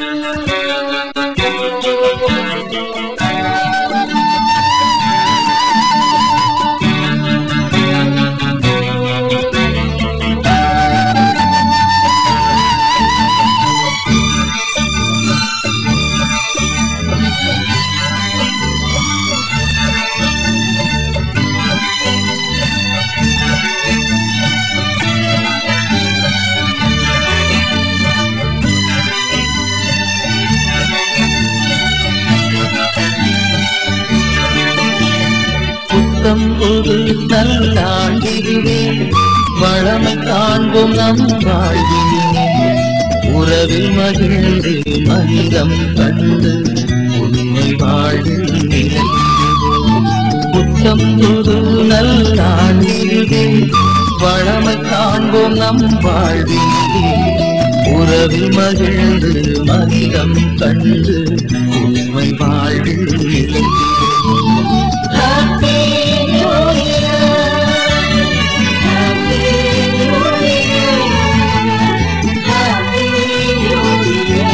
புத்தம் புது நல்லாண்டிடுவே வளமை காண்போம் நம் வாழ்வினிலே உறவில் மகிழ்ந்து மனிதம் கண்டு உண்மை வாழ்வில் நிலைத்திடுவோம் புத்தம் புது நல்லாண்டிடுவே வளமை காண்போம் நம் வாழ்வினிலே உறவில் மகிழ்ந்து மனிதம் கண்டு உண்மை வாழ்வில் நிலைத்திடுவோம் Happy New Year. Happy New Year. Happy New Year.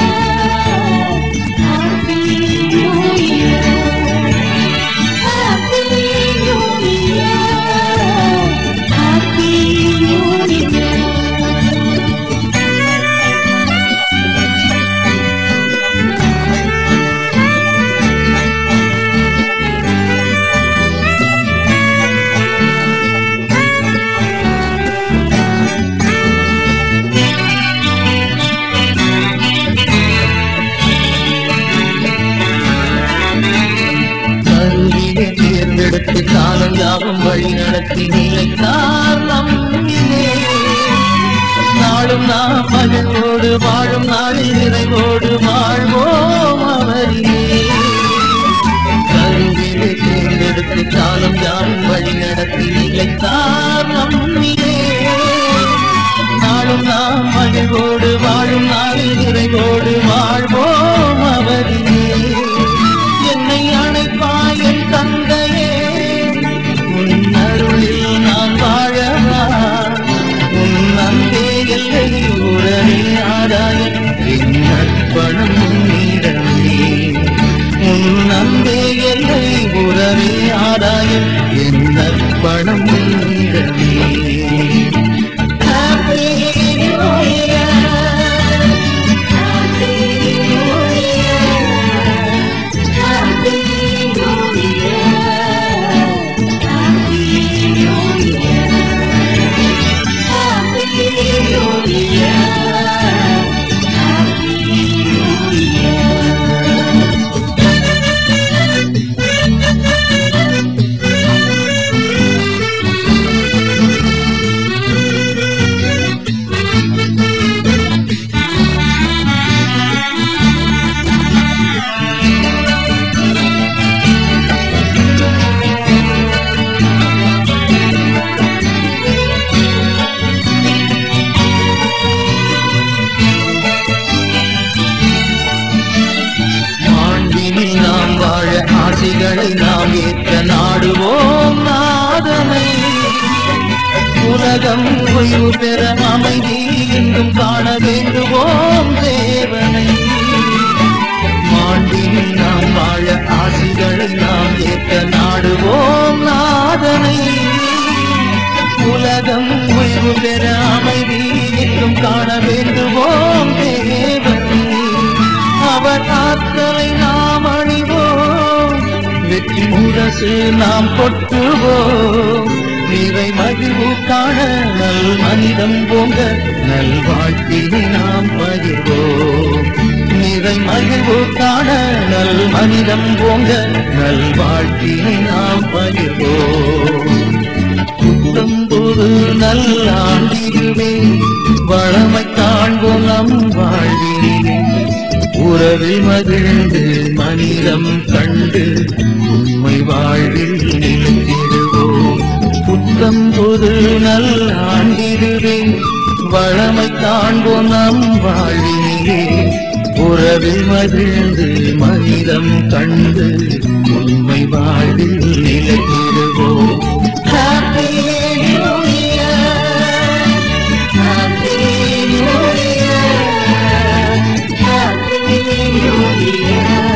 Happy New Year. Happy New Year. Happy New Year. கருவினை தேர்ந்தெடுத்து காலம் யாவும் வழி நடத்தி நிலை காரணம் நாளும் நாம் மகிழ்வோடு வாழும் நாளில் நிறைவோடு வாழ்வோம் அவரிலே கருவினை தேர்ந்தெடுத்து காலம் யாவும் வழி நடத்தி நிலை காரணம் நாளும் நாம் மகிழ்வோடு வாழும் நாளில் நிறைவோடு வாழ்வோம் அவரிலே என்னை அணைப்பாய் என் தந்தையே உன் அருளில் நான் வாழவா உன் அன்பே எல்லை உறவே ஆதாயம் என் அர்ப்பணம் உன்னிடமே உன் அன்பே எல்லை உறவே ஆதாயம் என் அர்ப்பணம் உன்னிடமே Happy New Year. Happy New Year. Happy New Year. Happy New Year. Happy New Year. Happy New Year. ஆண்டினில் நாம் வாழ ஆசைகளை நாம் ஏற்ற நாடுவோம் நாதனை உலகம் ஓய்வு பெற அமைதி எங்கும் காண வேண்டுவோம் தேவனை ஆண்டினில் நாம் வாழ ஆசைகளை நாம் ஏற்ற நாடுவோம் நாதனை உலகம் ஓய்வு பெற அமைதி எங்கும் காண வேண்டுவோம் தேவனை அவர் ஆற்றலை நாம் அணிவோம் வெற்றி முரசு நாம் கொட்டுவோம் நிறை மகிழ்வு காண நல் மனிதம் போங்க நல் வாழ்க்கையை நாம் பகிர்வோம் நிறை மகிழ்வு காண நல் மனிதம் போங்க நல் வாழ்க்கையை நாம் பகிர்வோம் புத்தம் புது நல்லாண்டிடுவே வளமை காண்போம் நம் வாழ்விலே உறவில் மகிழ்ந்து மனிதம் கண்டு உண்மை வாழ்வில் நிலைத்திடுவோம் புத்தம் புது நல்லாண்டிடுவே வளமை காண்போம் நம் வாழ்விலே உறவில் மகிழ்ந்து மனிதம் கண்டு உண்மை வாழ்வில் நிலைத்திடுவோம் Happy New Year. Happy New Year. Happy Happy New Year.